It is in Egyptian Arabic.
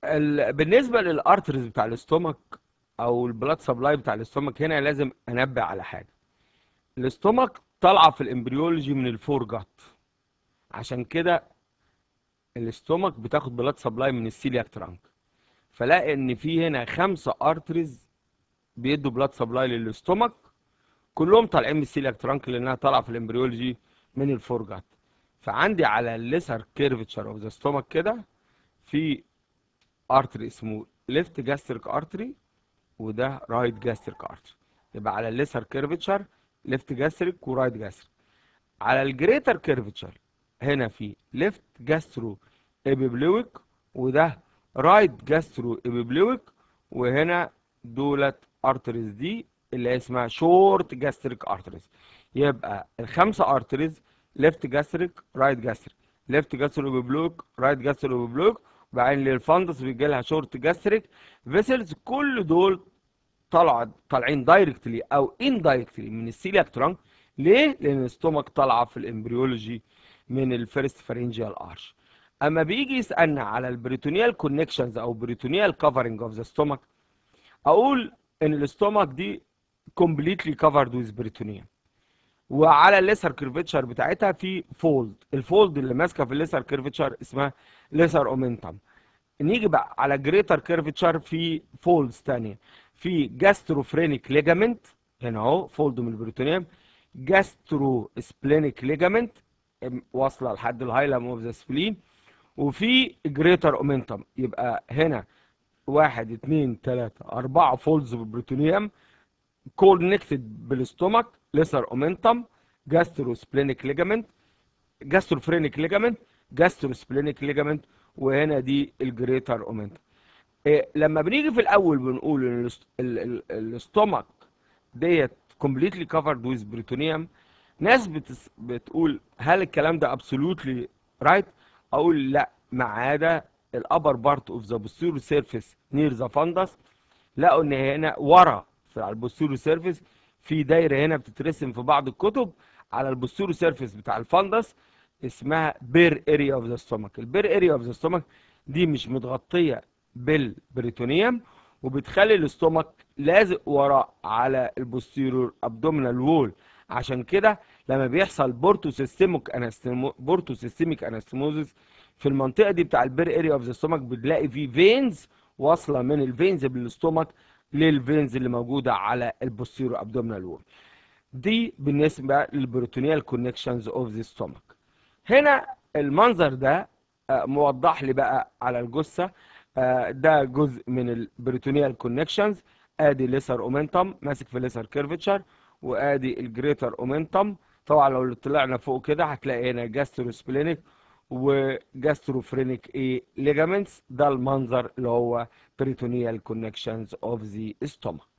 ال... بالنسبه للارترز بتاع الاستومك او البلاد سبلاي بتاع الاستومك هنا لازم انبه على حاجه الاستومك طالعه في الامبريولوجي من الفور جات عشان كده الاستومك بتاخد بلاد سبلاي من السيلياك ترانك فلاقي ان في هنا خمسه ارترز بيدوا بلاد سبلاي للاستومك كلهم طالعين من السيلياك ترانك لانها طالعه في الامبريولوجي من الفور جات فعندي على الليسر كيرفتشر اوف ذا ستومك كده في ارتري اسمه ليفت جاستريك ارتري وده رايت جاستريك ارتري يبقى على الليسر كيرفتشر ليفت جاستريك ورايت جاستريك على الجريتر كيرفتشر هنا في ليفت جاسترو ابيبلويك وده رايت جاسترو ابيبلويك وهنا دولت ارتريز دي اللي هي اسمها شورت جاستريك ارتريز يبقى الخمسه ارتريز ليفت جاستريك رايت جاستريك ليفت جاسترو ابيبلويك رايت جاسترو ابيبلويك وبعدين للفندس بيجي لها شورت جاستريك فيسلز كل دول طالعه طالعين دايركتلي او اندايركتلي من السيلياك ترانك ليه؟ لان الستومك طالعه في الامبريولوجي من الفيرست فارنجيال ارش اما بيجي يسالنا على البريتونيال كونكشنز او بريتونيال كفرنج اوف ذا ستومك اقول ان الاستومك دي كومبليتلي كفرد ويز بريتونيوم وعلى الليسر كيرفتشر بتاعتها في فولد الفولد اللي ماسكه في الليسر كيرفتشر اسمها ليسر اومنتم نيجي بقى على جريتر كيرفتشر في فولدز ثانيه في جاستروفرينيك ليجامنت هنا اهو فولد من البريتونيوم جاسترو سبلينيك ليجامنت واصله لحد الهايلم اوف ذا سبلين وفي جريتر اومنتم يبقى هنا واحد اتنين تلاتة أربعة فولدز بالبروتونيوم كونكتد بالاستومك ليسر اومنتم جاسترو سبلينيك ليجامنت جاستروفرينيك ليجامنت جاسترو سبلينيك ليجامنت وهنا دي الجريتر اومنتم إيه لما بنيجي في الاول بنقول ان الاستومك ديت كومبليتلي كفرد ويز بريتونيوم ناس بتس بتقول هل الكلام ده ابسولوتلي رايت اقول لا ما عدا الابر بارت اوف ذا بوستيريور سيرفيس نير ذا فندس لقوا ان هنا ورا في على البوستيريور سيرفيس في دايره هنا بتترسم في بعض الكتب على البوستيريور سيرفيس بتاع الفندس اسمها بير اريا اوف ذا ستومك البير اريا اوف ذا ستومك دي مش متغطيه بالبريتونيوم وبتخلي الاستومك لازق ورا على البوستيريور ابدومينال وول عشان كده لما بيحصل بورتو سيستميك انستمو بورتو سيستميك انستموزس في المنطقه دي بتاع البير اريا اوف ذا ستومك بنلاقي فيه فينز واصله من الفينز بالاستومك للفينز اللي موجوده على البوستيريور ابدومينال وول دي بالنسبه للبروتونيال كونكشنز اوف ذا ستومك هنا المنظر ده موضح لي بقى على الجثه ده جزء من البريتونيال كونكشنز ادي ليسر اومنتم ماسك في ليسر كيرفتشر وادي الجريتر اومنتم طبعا لو طلعنا فوق كده هتلاقي هنا جاستروسبلينيك وجاستروفرينيك ايه ليجامنتس ده المنظر اللي هو بريتونيال كونكشنز اوف ذا ستومك